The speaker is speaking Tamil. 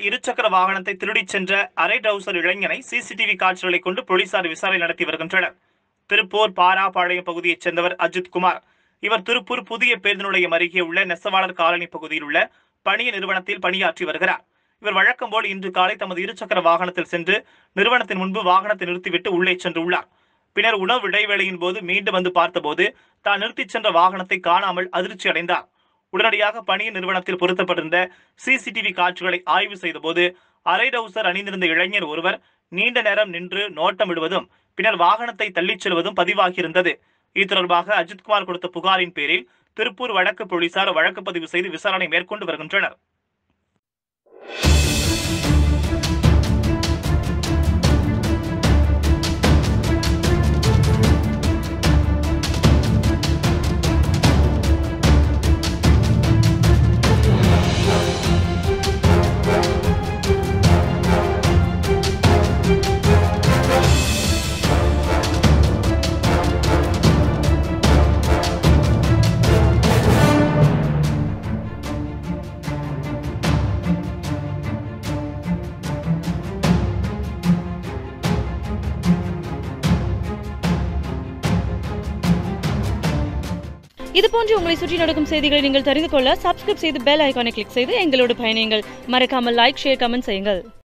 இருசக்கர வாகனத்தை திருடிச் சென்ற அரை டவுசர் இளைஞனை சிசிடிவி காட்சிகளை கொண்டு போலீசார் விசாரணை நடத்தி வருகின்றனர் திருப்பூர் பாராபாளையம் பகுதியைச் சேர்ந்தவர் அஜித் குமார் இவர் திருப்பூர் புதிய பேருந்து நிலையம் அருகே உள்ள நெசவாளர் காலனி பகுதியில் உள்ள பணிய நிறுவனத்தில் பணியாற்றி வருகிறார் இவர் வழக்கம் போல் இன்று காலை தமது இருசக்கர வாகனத்தில் சென்று நிறுவனத்தின் முன்பு வாகனத்தை நிறுத்திவிட்டு உள்ளே சென்றுள்ளார் பின்னர் உணவு இடைவேளையின் போது மீண்டும் வந்து பார்த்தபோது தான் நிறுத்திச் சென்ற வாகனத்தை காணாமல் அதிர்ச்சி அடைந்தார் உடனடியாக பணிய நிறுவனத்தில் பொருத்தப்பட்டிருந்த சிசிடிவி காட்சிகளை ஆய்வு செய்தபோது அரை டவுசர் அணிந்திருந்த இளைஞர் ஒருவர் நீண்ட நேரம் நின்று நோட்டமிடுவதும் பின்னர் வாகனத்தை தள்ளிச் செல்வதும் பதிவாகியிருந்தது இது தொடர்பாக அஜித்குமார் கொடுத்த புகாரின் பேரில் திருப்பூர் வழக்கு போலீசார் வழக்கு பதிவு செய்து விசாரணை மேற்கொண்டு வருகின்றனர் இது போன்று உங்களை சுற்றி நடக்கும் செய்திகளை நீங்கள் தெரிந்து கொள்ள சப்ஸ்கிரைப் செய்து பெல் ஐகானை கிளிக் செய்து எங்களோடு பயணியுங்கள் மறக்காமல் லைக் ஷேர் கமெண்ட் செய்யுங்கள்